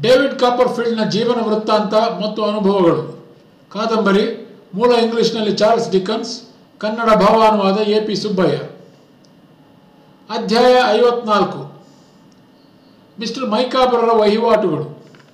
David ಕಾಪರ್ಫೀಲ್ಡ್ನ ಜೀವನ ವೃತ್ತಾಂತ ಮತ್ತು ಅನುಭವಗಳು ಕಾದಂಬರಿ ಮೂಲ ಇಂಗ್ಲಿಷ್ನಲ್ಲಿ ಚಾರ್ಲ್ಸ್ ಡಿಕನ್ಸ್ ಕನ್ನಡ ಭಾವಾನುವಾದ ಎ ಪಿ ಸುಬ್ಬಯ್ಯ ಅಧ್ಯಾಯ ಐವತ್ನಾಲ್ಕು ಮಿಸ್ಟರ್ ಮೈಕಾಬರರ ವಹಿವಾಟುಗಳು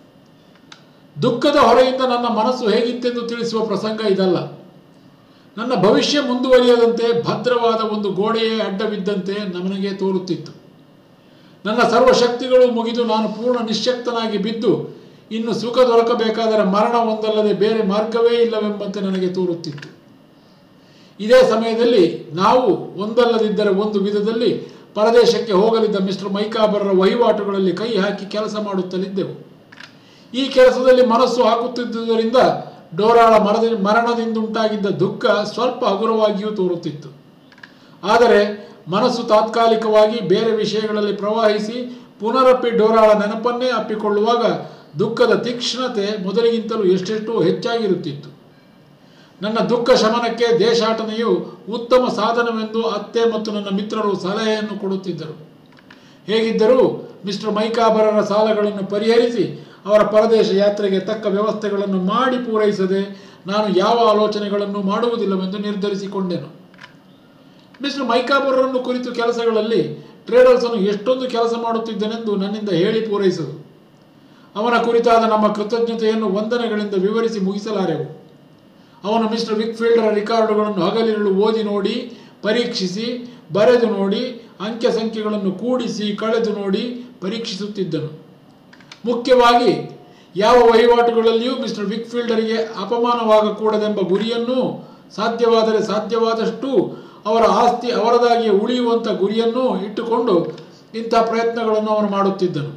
ದುಃಖದ ಹೊರೆಯಿಂದ ನನ್ನ ಮನಸ್ಸು ಹೇಗಿತ್ತೆಂದು ತಿಳಿಸುವ ಪ್ರಸಂಗ ಇದಲ್ಲ ನನ್ನ ಭವಿಷ್ಯ ಮುಂದುವರಿಯದಂತೆ ಭದ್ರವಾದ ಒಂದು ಗೋಡೆಯೇ ಅಡ್ಡಬಿದ್ದಂತೆ ನನಗೆ ತೋರುತ್ತಿತ್ತು ನನ್ನ ಸರ್ವಶಕ್ತಿಗಳು ಮುಗಿದು ನಾನು ಪೂರ್ಣ ನಿಶ್ಶಕ್ತನಾಗಿ ಬಿದ್ದು ಇನ್ನು ಸುಖ ದೊರಕಬೇಕಾದರೆ ಮರಣ ಒಂದಲ್ಲದೆ ಬೇರೆ ಮಾರ್ಗವೇ ಇಲ್ಲವೆಂಬಂತೆ ನನಗೆ ತೋರುತ್ತಿತ್ತು ಇದೇ ಸಮಯದಲ್ಲಿ ನಾವು ಒಂದಲ್ಲದಿದ್ದರೆ ಒಂದು ವಿಧದಲ್ಲಿ ಪರದೇಶಕ್ಕೆ ಹೋಗಲಿದ್ದ ಮಿಸ್ಟರ್ ಮೈಕಾಬರರ ವಹಿವಾಟುಗಳಲ್ಲಿ ಕೈ ಹಾಕಿ ಕೆಲಸ ಮಾಡುತ್ತಲಿದ್ದೆವು ಈ ಕೆಲಸದಲ್ಲಿ ಮನಸ್ಸು ಹಾಕುತ್ತಿದ್ದುದರಿಂದ ಡೋರಾಳ ಮರದ ಮರಣದಿಂದುಂಟಾಗಿದ್ದ ದುಃಖ ಸ್ವಲ್ಪ ಹಗುರವಾಗಿಯೂ ತೋರುತ್ತಿತ್ತು ಆದರೆ ಮನಸ್ಸು ತಾತ್ಕಾಲಿಕವಾಗಿ ಬೇರೆ ವಿಷಯಗಳಲ್ಲಿ ಪ್ರವಾಹಿಸಿ ಪುನರಪ್ಪಿ ಡೋರಾಳ ನೆನಪನ್ನೇ ಅಪ್ಪಿಕೊಳ್ಳುವಾಗ ದುಃಖದ ತೀಕ್ಷ್ಣತೆ ಮೊದಲಿಗಿಂತಲೂ ಎಷ್ಟೆಷ್ಟೋ ಹೆಚ್ಚಾಗಿರುತ್ತಿತ್ತು ನನ್ನ ದುಃಖ ಶಮನಕ್ಕೆ ದೇಶಾಟನೆಯು ಉತ್ತಮ ಸಾಧನವೆಂದು ಅತ್ತೆ ಮತ್ತು ನನ್ನ ಮಿತ್ರರು ಸಲಹೆಯನ್ನು ಕೊಡುತ್ತಿದ್ದರು ಹೇಗಿದ್ದರೂ ಮಿಸ್ಟರ್ ಮೈಕಾಬರರ ಸಾಲಗಳನ್ನು ಪರಿಹರಿಸಿ ಅವರ ಪರದೇಶ ಯಾತ್ರೆಗೆ ತಕ್ಕ ವ್ಯವಸ್ಥೆಗಳನ್ನು ಮಾಡಿ ಪೂರೈಸದೆ ನಾನು ಯಾವ ಆಲೋಚನೆಗಳನ್ನು ಮಾಡುವುದಿಲ್ಲವೆಂದು ನಿರ್ಧರಿಸಿಕೊಂಡೆನು ಮಿಸ್ಟರ್ ಮೈಕಾಬರರನ್ನು ಕುರಿತು ಕೆಲಸಗಳಲ್ಲಿ ಟ್ರೇಡರ್ಸನು ಎಷ್ಟೊಂದು ಕೆಲಸ ಮಾಡುತ್ತಿದ್ದನೆಂದು ನನ್ನಿಂದ ಹೇಳಿ ಪೂರೈಸದು ಅವನ ಕುರಿತಾದ ನಮ್ಮ ಕೃತಜ್ಞತೆಯನ್ನು ವಂದನೆಗಳಿಂದ ವಿವರಿಸಿ ಮುಗಿಸಲಾರೆವು ಅವನು ಮಿಸ್ಟರ್ ವಿಕ್ಫೀಲ್ಡರ ರಿಕಾರ್ಡುಗಳನ್ನು ಹಗಲಿರುಳು ಓದಿ ನೋಡಿ ಪರೀಕ್ಷಿಸಿ ಬರೆದು ನೋಡಿ ಅಂಕೆ ಸಂಖ್ಯೆಗಳನ್ನು ಕೂಡಿಸಿ ಕಳೆದು ನೋಡಿ ಪರೀಕ್ಷಿಸುತ್ತಿದ್ದನು ಮುಖ್ಯವಾಗಿ ಯಾವ ವಹಿವಾಟುಗಳಲ್ಲಿಯೂ ಮಿಸ್ಟರ್ ವಿಕ್ಫೀಲ್ಡರಿಗೆ ಅಪಮಾನವಾಗಕೂಡದೆಂಬ ಗುರಿಯನ್ನೂ ಸಾಧ್ಯವಾದರೆ ಸಾಧ್ಯವಾದಷ್ಟು ಅವರ ಆಸ್ತಿ ಅವರದಾಗಿಯೇ ಉಳಿಯುವಂಥ ಗುರಿಯನ್ನೂ ಇಟ್ಟುಕೊಂಡು ಇಂಥ ಪ್ರಯತ್ನಗಳನ್ನು ಅವನು ಮಾಡುತ್ತಿದ್ದನು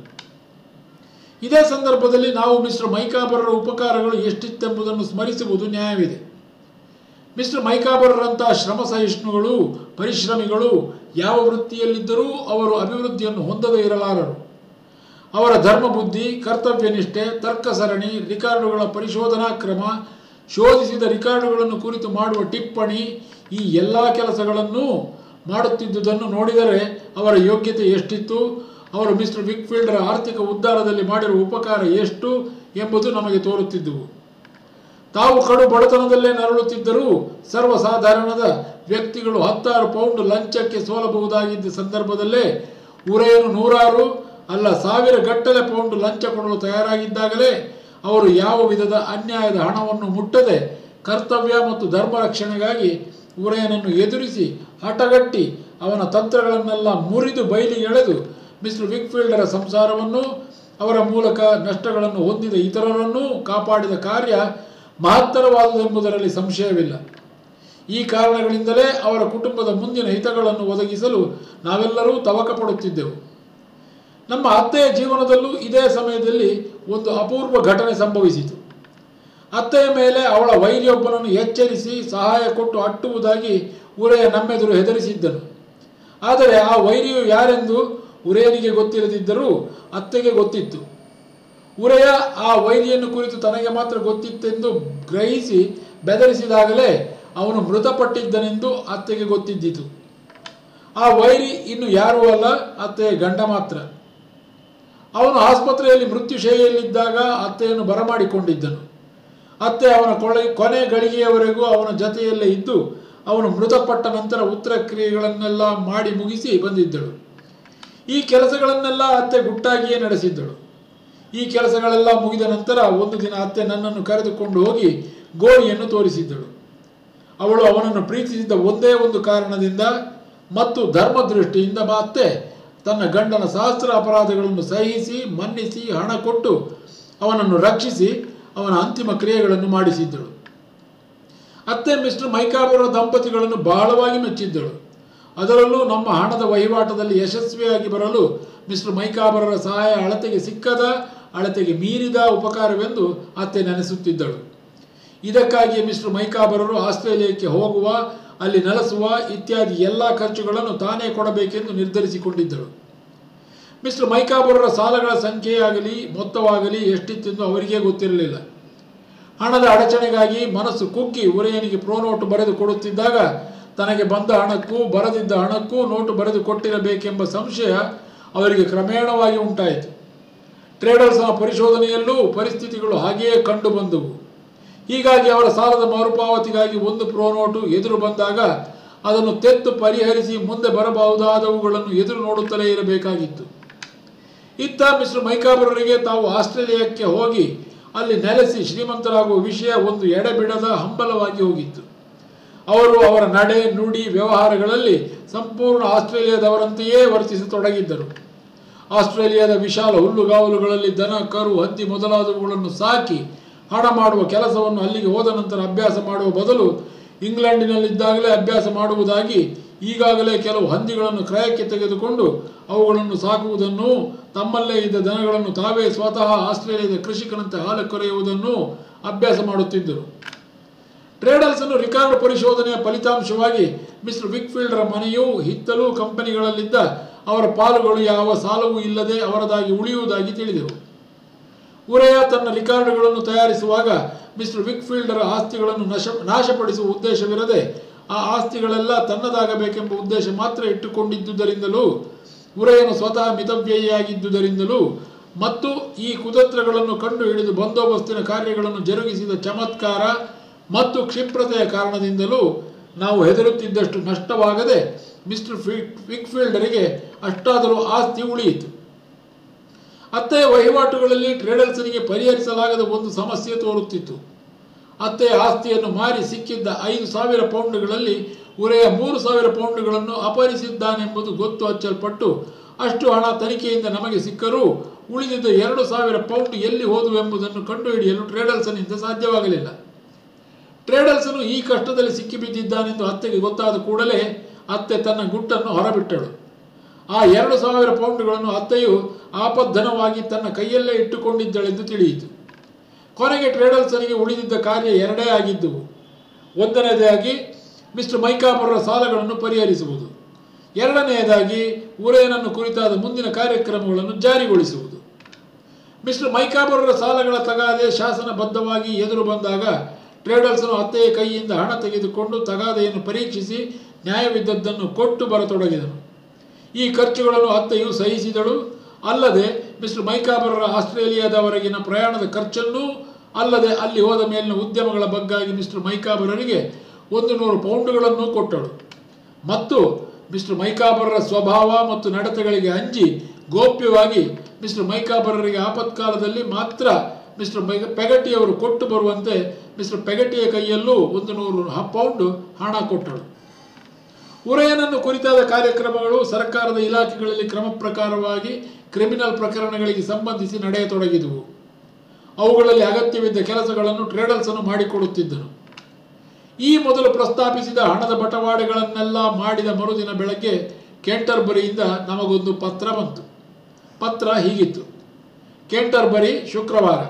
ಇದೇ ಸಂದರ್ಭದಲ್ಲಿ ನಾವು ಮಿಸ್ಟರ್ ಮೈಕಾಬರರ ಉಪಕಾರಗಳು ಎಷ್ಟಿತ್ತೆಂಬುದನ್ನು ಸ್ಮರಿಸುವುದು ನ್ಯಾಯವಿದೆ ಮಿಸ್ಟರ್ ಮೈಕಾಬರರಂತಹ ಶ್ರಮ ಸಹಿಷ್ಣುಗಳು ಪರಿಶ್ರಮಿಗಳು ಯಾವ ವೃತ್ತಿಯಲ್ಲಿದ್ದರೂ ಅವರು ಅಭಿವೃದ್ಧಿಯನ್ನು ಹೊಂದದೇ ಇರಲಾರರು ಅವರ ಧರ್ಮಬುದ್ಧಿ ಕರ್ತವ್ಯನಿಷ್ಠೆ ತರ್ಕ ಸರಣಿ ರಿಕಾರ್ಡುಗಳ ಪರಿಶೋಧನಾ ಕ್ರಮ ಶೋಧಿಸಿದ ರಿಕಾರ್ಡುಗಳನ್ನು ಕುರಿತು ಮಾಡುವ ಟಿಪ್ಪಣಿ ಈ ಎಲ್ಲ ಕೆಲಸಗಳನ್ನು ಮಾಡುತ್ತಿದ್ದುದನ್ನು ನೋಡಿದರೆ ಅವರ ಯೋಗ್ಯತೆ ಎಷ್ಟಿತ್ತು ಅವರು ಮಿಸ್ಟರ್ ವಿಕ್ಫೀಲ್ಡರ ಆರ್ಥಿಕ ಉದ್ಧಾರದಲ್ಲಿ ಮಾಡಿರುವ ಉಪಕಾರ ಎಷ್ಟು ಎಂಬುದು ನಮಗೆ ತೋರುತ್ತಿದ್ದುವು ತಾವು ಕಡು ಬಡತನದಲ್ಲೇ ನರಳುತ್ತಿದ್ದರೂ ಸರ್ವಸಾಧಾರಣದ ವ್ಯಕ್ತಿಗಳು ಹತ್ತಾರು ಪೌಂಡ್ ಲಂಚಕ್ಕೆ ಸೋಲಬಹುದಾಗಿದ್ದ ಸಂದರ್ಭದಲ್ಲೇ ಉರೇನು ನೂರಾರು ಅಲ್ಲ ಸಾವಿರ ಗಟ್ಟಲೆ ಪೌಂಡ್ ಲಂಚ ಕೊಡಲು ತಯಾರಾಗಿದ್ದಾಗಲೇ ಅವರು ಯಾವ ವಿಧದ ಅನ್ಯಾಯದ ಹಣವನ್ನು ಮುಟ್ಟದೆ ಕರ್ತವ್ಯ ಮತ್ತು ಧರ್ಮ ರಕ್ಷಣೆಗಾಗಿ ಉರೆಯನನ್ನು ಎದುರಿಸಿ ಹಠಗಟ್ಟಿ ಅವನ ತಂತ್ರಗಳನ್ನೆಲ್ಲ ಮುರಿದು ಬಯಲಿಗೆಳೆದು ಮಿಸ್ಟರ್ ವಿಕ್ಫೀಲ್ಡರ ಸಂಸಾರವನ್ನು ಅವರ ಮೂಲಕ ನಷ್ಟಗಳನ್ನು ಹೊಂದಿದ ಇತರರನ್ನೂ ಕಾಪಾಡಿದ ಕಾರ್ಯ ಮಹತ್ತರವಾದುದೆಂಬುದರಲ್ಲಿ ಸಂಶಯವಿಲ್ಲ ಈ ಕಾರಣಗಳಿಂದಲೇ ಅವರ ಕುಟುಂಬದ ಮುಂದಿನ ಹಿತಗಳನ್ನು ಒದಗಿಸಲು ನಾವೆಲ್ಲರೂ ತವಕ ಪಡುತ್ತಿದ್ದೆವು ನಮ್ಮ ಅತ್ತೆಯ ಜೀವನದಲ್ಲೂ ಇದೇ ಸಮಯದಲ್ಲಿ ಒಂದು ಅಪೂರ್ವ ಘಟನೆ ಸಂಭವಿಸಿತು ಅತ್ತೆಯ ಮೇಲೆ ಅವಳ ವೈರಿಯೊಬ್ಬನನ್ನು ಎಚ್ಚರಿಸಿ ಸಹಾಯ ಕೊಟ್ಟು ಅಟ್ಟುವುದಾಗಿ ಉರೆಯ ನಮ್ಮೆದುರು ಹೆದರಿಸಿದ್ದನು ಆದರೆ ಆ ವೈರಿಯು ಯಾರೆಂದು ಉರೆಯನಿಗೆ ಗೊತ್ತಿರದಿದ್ದರೂ ಅತ್ತೆಗೆ ಗೊತ್ತಿತ್ತು ಉರೆಯ ಆ ವೈರಿಯನ್ನು ಕುರಿತು ತನಗೆ ಮಾತ್ರ ಗೊತ್ತಿತ್ತೆಂದು ಗ್ರಹಿಸಿ ಬೆದರಿಸಿದಾಗಲೇ ಅವನು ಮೃತಪಟ್ಟಿದ್ದನೆಂದು ಅತ್ತೆಗೆ ಗೊತ್ತಿದ್ದಿತು ಆ ವೈರಿ ಇನ್ನು ಯಾರೂ ಅಲ್ಲ ಅತ್ತೆಯ ಗಂಡ ಮಾತ್ರ ಅವನು ಆಸ್ಪತ್ರೆಯಲ್ಲಿ ಮೃತ್ಯುಶೈಲಿಯಲ್ಲಿದ್ದಾಗ ಅತ್ತೆಯನ್ನು ಬರಮಾಡಿಕೊಂಡಿದ್ದನು ಅತ್ತೆ ಅವನ ಕೊಳೆ ಕೊನೆ ಗಳಿಗೆಯವರೆಗೂ ಅವನ ಜತೆಯಲ್ಲೇ ಇದ್ದು ಅವನು ಮೃತಪಟ್ಟ ನಂತರ ಉತ್ತರ ಕ್ರಿಯೆಗಳನ್ನೆಲ್ಲ ಮಾಡಿ ಮುಗಿಸಿ ಬಂದಿದ್ದಳು ಈ ಕೆಲಸಗಳನ್ನೆಲ್ಲ ಅತ್ತೆ ಗುಟ್ಟಾಗಿಯೇ ನಡೆಸಿದ್ದಳು ಈ ಕೆಲಸಗಳೆಲ್ಲ ಮುಗಿದ ನಂತರ ಒಂದು ದಿನ ಅತ್ತೆ ನನ್ನನ್ನು ಕರೆದುಕೊಂಡು ಹೋಗಿ ಗೋರಿಯನ್ನು ತೋರಿಸಿದ್ದಳು ಅವಳು ಅವನನ್ನು ಪ್ರೀತಿಸಿದ್ದ ಒಂದೇ ಒಂದು ಕಾರಣದಿಂದ ಮತ್ತು ಧರ್ಮದೃಷ್ಟಿಯಿಂದ ಅತ್ತೆ ತನ್ನ ಗಂಡನ ಸಹಸ್ರ ಅಪರಾಧಗಳನ್ನು ಸಹಿಸಿ ಮನ್ನಿಸಿ ಹಣ ಕೊಟ್ಟು ಅವನನ್ನು ರಕ್ಷಿಸಿ ಅವನ ಅಂತಿಮ ಕ್ರಿಯೆಗಳನ್ನು ಮಾಡಿಸಿದ್ದಳು ಅತ್ತೆ ಮಿಸ್ಟರ್ ಮೈಕಾಬರ ದಂಪತಿಗಳನ್ನು ಬಹಳವಾಗಿ ಮೆಚ್ಚಿದ್ದಳು ಅದರಲ್ಲೂ ನಮ್ಮ ಹಣದ ವಹಿವಾಟದಲ್ಲಿ ಯಶಸ್ವಿಯಾಗಿ ಬರಲು ಮಿಸ್ಟರ್ ಮೈಕಾಬರರ ಸಹಾಯ ಅಳತೆಗೆ ಸಿಕ್ಕದ ಅಳತೆಗೆ ಮೀರಿದ ಉಪಕಾರವೆಂದು ಅತ್ತೆ ನೆನೆಸುತ್ತಿದ್ದಳು ಇದಕ್ಕಾಗಿ ಮಿಸ್ಟರ್ ಮೈಕಾಬರರು ಆಸ್ಟ್ರೇಲಿಯಾಕ್ಕೆ ಹೋಗುವ ಅಲ್ಲಿ ನೆಲೆಸುವ ಇತ್ಯಾದಿ ಎಲ್ಲ ಖರ್ಚುಗಳನ್ನು ತಾನೇ ಕೊಡಬೇಕೆಂದು ನಿರ್ಧರಿಸಿಕೊಂಡಿದ್ದಳು ಮಿಸ್ಟರ್ ಮೈಕಾಬರರ ಸಾಲಗಳ ಸಂಖ್ಯೆಯಾಗಲಿ ಮೊತ್ತವಾಗಲಿ ಎಷ್ಟಿತ್ತೆಂದು ಅವರಿಗೇ ಗೊತ್ತಿರಲಿಲ್ಲ ಹಣದ ಅಡಚಣೆಗಾಗಿ ಮನಸ್ಸು ಕುಗ್ಗಿ ಉರೆಯನಿಗೆ ಪ್ರೋನೋಟು ಬರೆದು ಕೊಡುತ್ತಿದ್ದಾಗ ತನಗೆ ಬಂದ ಹಣಕ್ಕೂ ಬರದಿದ್ದ ಹಣಕ್ಕೂ ನೋಟು ಬರೆದು ಕೊಟ್ಟಿರಬೇಕೆಂಬ ಸಂಶಯ ಅವರಿಗೆ ಕ್ರಮೇಣವಾಗಿ ಉಂಟಾಯಿತು ಟ್ರೇಡರ್ಸ್ನ ಪರಿಶೋಧನೆಯಲ್ಲೂ ಪರಿಸ್ಥಿತಿಗಳು ಹಾಗೆಯೇ ಕಂಡು ಬಂದವು ಹೀಗಾಗಿ ಅವರ ಸಾಲದ ಮರುಪಾವತಿಗಾಗಿ ಒಂದು ಪ್ರೋನೋಟು ಎದುರು ಬಂದಾಗ ಅದನ್ನು ತೆತ್ತು ಪರಿಹರಿಸಿ ಮುಂದೆ ಬರಬಹುದಾದವುಗಳನ್ನು ಎದುರು ನೋಡುತ್ತಲೇ ಇರಬೇಕಾಗಿತ್ತು ಇತ್ತ ಮಿಸ್ಟರ್ ಮೈಕಾಬರರಿಗೆ ತಾವು ಆಸ್ಟ್ರೇಲಿಯಾಕ್ಕೆ ಹೋಗಿ ಅಲ್ಲಿ ನೆಲೆಸಿ ಶ್ರೀಮಂತರಾಗುವ ವಿಷಯ ಒಂದು ಎಡೆಬಿಡದ ಹಂಬಲವಾಗಿ ಹೋಗಿತ್ತು ಅವರು ಅವರ ನಡೆ ನುಡಿ ವ್ಯವಹಾರಗಳಲ್ಲಿ ಸಂಪೂರ್ಣ ಆಸ್ಟ್ರೇಲಿಯಾದವರಂತೆಯೇ ವರ್ತಿಸತೊಡಗಿದ್ದರು ಆಸ್ಟ್ರೇಲಿಯಾದ ವಿಶಾಲ ಹುಲ್ಲುಗಾವಲುಗಳಲ್ಲಿ ದನ ಕರು ಹಂದಿ ಮೊದಲಾದವುಗಳನ್ನು ಸಾಕಿ ಹಣ ಮಾಡುವ ಕೆಲಸವನ್ನು ಅಲ್ಲಿಗೆ ಹೋದ ನಂತರ ಅಭ್ಯಾಸ ಮಾಡುವ ಬದಲು ಇಂಗ್ಲೆಂಡಿನಲ್ಲಿದ್ದಾಗಲೇ ಅಭ್ಯಾಸ ಮಾಡುವುದಾಗಿ ಈಗಾಗಲೇ ಕೆಲವು ಹಂದಿಗಳನ್ನು ಕ್ರಯಕ್ಕೆ ತೆಗೆದುಕೊಂಡು ಅವುಗಳನ್ನು ಸಾಕುವುದನ್ನು ತಮ್ಮಲ್ಲೇ ಇದ್ದ ದನಗಳನ್ನು ತಾವೇ ಸ್ವತಃ ಆಸ್ಟ್ರೇಲಿಯಾದ ಕೃಷಿಕನಂತೆ ಹಾಲು ಕರೆಯುವುದನ್ನು ಅಭ್ಯಾಸ ಮಾಡುತ್ತಿದ್ದರು ಟ್ರೇಡಲ್ಸನ್ನು ರಿಕಾರ್ಡ್ ಪರಿಶೋಧನೆಯ ಫಲಿತಾಂಶವಾಗಿ ಮಿಸ್ಟರ್ ವಿಕ್ಫೀಲ್ಡರ ಮನೆಯೂ ಹಿತ್ತಲು ಕಂಪನಿಗಳಲ್ಲಿದ್ದ ಅವರ ಪಾಲುಗಳು ಯಾವ ಸಾಲವೂ ಇಲ್ಲದೆ ಅವರದಾಗಿ ಉಳಿಯುವುದಾಗಿ ತಿಳಿದೆವು ಉರೆಯ ತನ್ನ ರಿಕಾರ್ಡ್ಗಳನ್ನು ತಯಾರಿಸುವಾಗ ಮಿಸ್ಟರ್ ವಿಕ್ಫೀಲ್ಡರ ಆಸ್ತಿಗಳನ್ನು ನಶ ನಾಶಪಡಿಸುವ ಉದ್ದೇಶವಿರದೆ ಆ ಆಸ್ತಿಗಳೆಲ್ಲ ತನ್ನದಾಗಬೇಕೆಂಬ ಉದ್ದೇಶ ಮಾತ್ರ ಇಟ್ಟುಕೊಂಡಿದ್ದುದರಿಂದಲೂ ಉರೆಯನು ಸ್ವತಃ ಮಿತವ್ಯಯಿಯಾಗಿದ್ದುದರಿಂದಲೂ ಮತ್ತು ಈ ಕುತಂತ್ರಗಳನ್ನು ಕಂಡು ಹಿಡಿದು ಬಂದೋಬಸ್ತಿನ ಕಾರ್ಯಗಳನ್ನು ಜರುಗಿಸಿದ ಚಮತ್ಕಾರ ಮತ್ತು ಕ್ಷಿಪ್ರತೆಯ ಕಾರಣದಿಂದಲೂ ನಾವು ಹೆದರುತ್ತಿದ್ದಷ್ಟು ನಷ್ಟವಾಗದೆ ಮಿಸ್ಟರ್ ವಿಕ್ಫೀಲ್ಡರಿಗೆ ಅಷ್ಟಾದರೂ ಆಸ್ತಿ ಉಳಿಯಿತು ಅತ್ತೆಯ ವಹಿವಾಟುಗಳಲ್ಲಿ ಟ್ರೇಡಲ್ಸನಿಗೆ ಪರಿಹರಿಸಲಾಗದ ಒಂದು ಸಮಸ್ಯೆ ತೋರುತ್ತಿತ್ತು ಅತ್ತೆಯ ಆಸ್ತಿಯನ್ನು ಮಾರಿ ಸಿಕ್ಕಿದ್ದ ಐದು ಸಾವಿರ ಪೌಂಡ್ಗಳಲ್ಲಿ ಉರೆಯ ಮೂರು ಸಾವಿರ ಪೌಂಡ್ಗಳನ್ನು ಅಪಹರಿಸಿದ್ದಾನೆಂಬುದು ಗೊತ್ತು ಹಚ್ಚಲ್ಪಟ್ಟು ಅಷ್ಟು ಹಣ ತನಿಖೆಯಿಂದ ನಮಗೆ ಸಿಕ್ಕರೂ ಉಳಿದಿದ್ದ ಎರಡು ಸಾವಿರ ಪೌಂಡ್ ಎಲ್ಲಿ ಹೋದುವೆಂಬುದನ್ನು ಕಂಡುಹಿಡಿಯಲು ಟ್ರೇಡಲ್ಸನಿಂದ ಸಾಧ್ಯವಾಗಲಿಲ್ಲ ಟ್ರೇಡಲ್ಸನು ಈ ಕಷ್ಟದಲ್ಲಿ ಸಿಕ್ಕಿಬಿದ್ದಿದ್ದಾನೆಂದು ಅತ್ತೆಗೆ ಗೊತ್ತಾದ ಕೂಡಲೇ ಅತ್ತೆ ತನ್ನ ಗುಟ್ಟನ್ನು ಹೊರಬಿಟ್ಟಳು ಆ ಎರಡು ಸಾವಿರ ಪೌಂಡ್ಗಳನ್ನು ಅತ್ತೆಯು ಆಪದ್ಧನವಾಗಿ ತನ್ನ ಕೈಯಲ್ಲೇ ಇಟ್ಟುಕೊಂಡಿದ್ದಳೆಂದು ತಿಳಿಯಿತು ಕೊನೆಗೆ ಟ್ರೇಡಲ್ಸನಿಗೆ ಉಳಿದಿದ್ದ ಕಾರ್ಯ ಎರಡೇ ಆಗಿದ್ದುವು ಒಂದನೇದಾಗಿ ಮಿಸ್ಟರ್ ಮೈಕಾಬರರ ಸಾಲಗಳನ್ನು ಪರಿಹರಿಸುವುದು ಎರಡನೆಯದಾಗಿ ಉರೇನನ್ನು ಕುರಿತಾದ ಮುಂದಿನ ಕಾರ್ಯಕ್ರಮಗಳನ್ನು ಜಾರಿಗೊಳಿಸುವುದು ಮಿಸ್ಟರ್ ಮೈಕಾಬರರ ಸಾಲಗಳ ತಗಾದೆ ಶಾಸನಬದ್ಧವಾಗಿ ಎದುರು ಬಂದಾಗ ಟ್ರೇಡಲ್ಸನು ಅತ್ತೆಯ ಕೈಯಿಂದ ಹಣ ತೆಗೆದುಕೊಂಡು ತಗಾದೆಯನ್ನು ಪರೀಕ್ಷಿಸಿ ನ್ಯಾಯವಿದ್ದದ್ದನ್ನು ಕೊಟ್ಟು ಬರತೊಡಗಿದನು ಈ ಖರ್ಚುಗಳನ್ನು ಅತ್ತೆಯು ಸಹಿಸಿದಳು ಅಲ್ಲದೆ ಮಿಸ್ಟರ್ ಮೈಕಾಬರರ ಆಸ್ಟ್ರೇಲಿಯಾದವರೆಗಿನ ಪ್ರಯಾಣದ ಖರ್ಚನ್ನೂ ಅಲ್ಲದೆ ಅಲ್ಲಿ ಹೋದ ಮೇಲಿನ ಉದ್ಯಮಗಳ ಬಗ್ಗಾಗಿ ಮಿಸ್ಟರ್ ಮೈಕಾಬರರಿಗೆ ಒಂದು ನೂರು ಪೌಂಡುಗಳನ್ನು ಕೊಟ್ಟಳು ಮತ್ತು ಮಿಸ್ಟರ್ ಮೈಕಾಬರರ ಸ್ವಭಾವ ಮತ್ತು ನಡತೆಗಳಿಗೆ ಅಂಜಿ ಗೋಪ್ಯವಾಗಿ ಮಿಸ್ಟರ್ ಮೈಕಾಬರರಿಗೆ ಆಪತ್ಕಾಲದಲ್ಲಿ ಮಾತ್ರ ಮಿಸ್ಟರ್ ಮೈ ಪೆಗಟಿಯವರು ಕೊಟ್ಟು ಬರುವಂತೆ ಮಿಸ್ಟರ್ ಪೆಗಟಿಯ ಕೈಯಲ್ಲೂ ಒಂದು ನೂರು ಪೌಂಡು ಹಣ ಕೊಟ್ಟಳು ಉರೆಯನನ್ನು ಕುರಿತಾದ ಕಾರ್ಯಕ್ರಮಗಳು ಸರ್ಕಾರದ ಇಲಾಖೆಗಳಲ್ಲಿ ಕ್ರಮ ಪ್ರಕಾರವಾಗಿ ಕ್ರಿಮಿನಲ್ ಪ್ರಕರಣಗಳಿಗೆ ಸಂಬಂಧಿಸಿ ನಡೆಯತೊಡಗಿದವು ಅವುಗಳಲ್ಲಿ ಅಗತ್ಯವಿದ್ದ ಕೆಲಸಗಳನ್ನು ಟ್ರೇಡಲ್ಸನ್ನು ಮಾಡಿಕೊಡುತ್ತಿದ್ದನು ಈ ಮೊದಲು ಪ್ರಸ್ತಾಪಿಸಿದ ಹಣದ ಬಟವಾಡೆಗಳನ್ನೆಲ್ಲ ಮಾಡಿದ ಮರುದಿನ ಬೆಳಗ್ಗೆ ಕೆಂಟರ್ಬರಿಯಿಂದ ನಮಗೊಂದು ಪತ್ರ ಬಂತು ಪತ್ರ ಹೀಗಿತ್ತು ಕೆಂಟರ್ಬರಿ ಶುಕ್ರವಾರ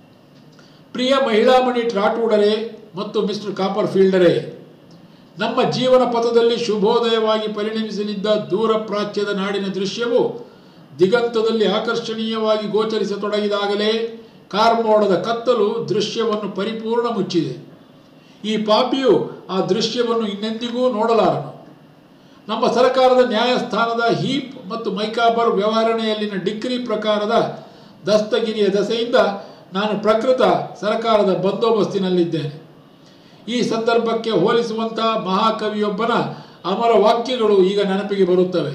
ಪ್ರಿಯ ಮಹಿಳಾಮಣಿ ಟ್ರಾಟೂಡರೇ ಮತ್ತು ಮಿಸ್ಟರ್ ಕಾಪರ್ ಫೀಲ್ಡರೇ ನಮ್ಮ ಜೀವನ ಪಥದಲ್ಲಿ ಶುಭೋದಯವಾಗಿ ಪರಿಣಮಿಸಲಿದ್ದ ದೂರ ಪ್ರಾಚ್ಯದ ನಾಡಿನ ದೃಶ್ಯವು ದಿಗಂತದಲ್ಲಿ ಆಕರ್ಷಣೀಯವಾಗಿ ಗೋಚರಿಸತೊಡಗಿದಾಗಲೇ ಕಾರ್ಮೋಡದ ಕತ್ತಲು ದೃಶ್ಯವನ್ನು ಪರಿಪೂರ್ಣ ಮುಚ್ಚಿದೆ ಈ ಪಾಪಿಯು ಆ ದೃಶ್ಯವನ್ನು ಇನ್ನೆಂದಿಗೂ ನೋಡಲಾರನು ನಮ್ಮ ಸರ್ಕಾರದ ನ್ಯಾಯಸ್ಥಾನದ ಹೀಪ್ ಮತ್ತು ಮೈಕಾಬರ್ ವ್ಯವಹರಣೆಯಲ್ಲಿನ ಡಿಗ್ರಿ ಪ್ರಕಾರದ ದಸ್ತಗಿರಿಯ ದಸೆಯಿಂದ ನಾನು ಪ್ರಕೃತ ಸರ್ಕಾರದ ಬಂದೋಬಸ್ತಿನಲ್ಲಿದ್ದೇನೆ ಈ ಸಂದರ್ಭಕ್ಕೆ ಹೋಲಿಸುವಂಥ ಮಹಾಕವಿಯೊಬ್ಬನ ಅಮರ ವಾಕ್ಯಗಳು ಈಗ ನೆನಪಿಗೆ ಬರುತ್ತವೆ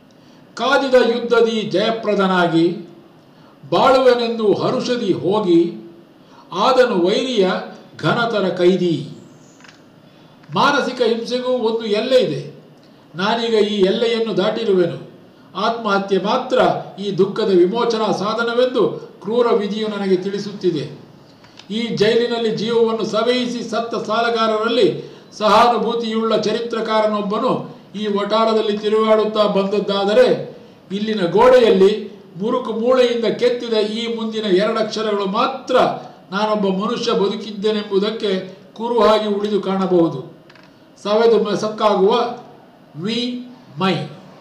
ಕಾದಿದ ಯುದ್ಧದಿ ಜಯಪ್ರದನಾಗಿ ಬಾಳುವೆನೆಂದು ಹರುಷದಿ ಹೋಗಿ ಆದನು ವೈರಿಯ ಘನತರ ಕೈದಿ ಮಾನಸಿಕ ಹಿಂಸೆಗೂ ಒಂದು ಎಲ್ಲೆ ಇದೆ ನಾನೀಗ ಈ ಎಲ್ಲೆಯನ್ನು ದಾಟಿರುವೆನು ಆತ್ಮಹತ್ಯೆ ಮಾತ್ರ ಈ ದುಃಖದ ವಿಮೋಚನಾ ಸಾಧನವೆಂದು ಕ್ರೂರ ವಿಧಿಯು ನನಗೆ ತಿಳಿಸುತ್ತಿದೆ ಈ ಜೈಲಿನಲ್ಲಿ ಜೀವವನ್ನು ಸವೆಯಿಸಿ ಸತ್ತ ಸಾಲಗಾರರಲ್ಲಿ ಸಹಾನುಭೂತಿಯುಳ್ಳ ಚರಿತ್ರಕಾರನೊಬ್ಬನು ಈ ವಟಾರದಲ್ಲಿ ತಿರುಗಾಡುತ್ತಾ ಬಂದದ್ದಾದರೆ ಇಲ್ಲಿನ ಗೋಡೆಯಲ್ಲಿ ಮುರುಕು ಮೂಳೆಯಿಂದ ಕೆತ್ತಿದ ಈ ಮುಂದಿನ ಎರಡಕ್ಷರಗಳು ಮಾತ್ರ ನಾನೊಬ್ಬ ಮನುಷ್ಯ ಬದುಕಿದ್ದೇನೆಂಬುದಕ್ಕೆ ಕುರುಹಾಗಿ ಉಳಿದು ಕಾಣಬಹುದು ಸವೆದು ಸಕ್ಕಾಗುವ ವಿ ಮೈ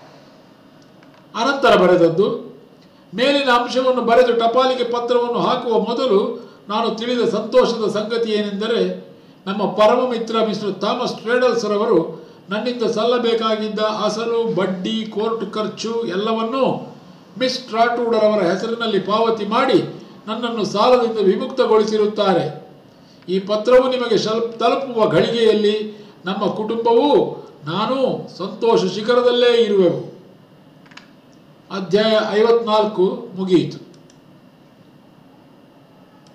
ಅನಂತರ ಬರೆದದ್ದು ಮೇಲಿನ ಅಂಶವನ್ನು ಬರೆದು ಟಪಾಲಿಗೆ ಪತ್ರವನ್ನು ಹಾಕುವ ಮೊದಲು ನಾನು ತಿಳಿದ ಸಂತೋಷದ ಸಂಗತಿ ಏನೆಂದರೆ ನಮ್ಮ ಪರಮ ಮಿತ್ರ ಮಿಸ್ಟರ್ ಥಾಮಸ್ ಟ್ರೇಡಲ್ಸ್ ರವರು ನನ್ನಿಂದ ಸಲ್ಲಬೇಕಾಗಿದ್ದ ಅಸಲು ಬಡ್ಡಿ ಕೋರ್ಟ್ ಖರ್ಚು ಎಲ್ಲವನ್ನೂ ಮಿಸ್ ಟ್ರಾಟೂಡರವರ ಹೆಸರಿನಲ್ಲಿ ಪಾವತಿ ಮಾಡಿ ನನ್ನನ್ನು ಸಾಲದಿಂದ ವಿಮುಕ್ತಗೊಳಿಸಿರುತ್ತಾರೆ ಈ ಪತ್ರವು ನಿಮಗೆ ಶಲ್ ತಲುಪುವ ಘಳಿಗೆಯಲ್ಲಿ ನಮ್ಮ ಕುಟುಂಬವೂ ನಾನು ಸಂತೋಷ ಶಿಖರದಲ್ಲೇ ಇರುವೆವು ಅಧ್ಯಾಯ ಐವತ್ನಾಲ್ಕು ಮುಗಿಯಿತು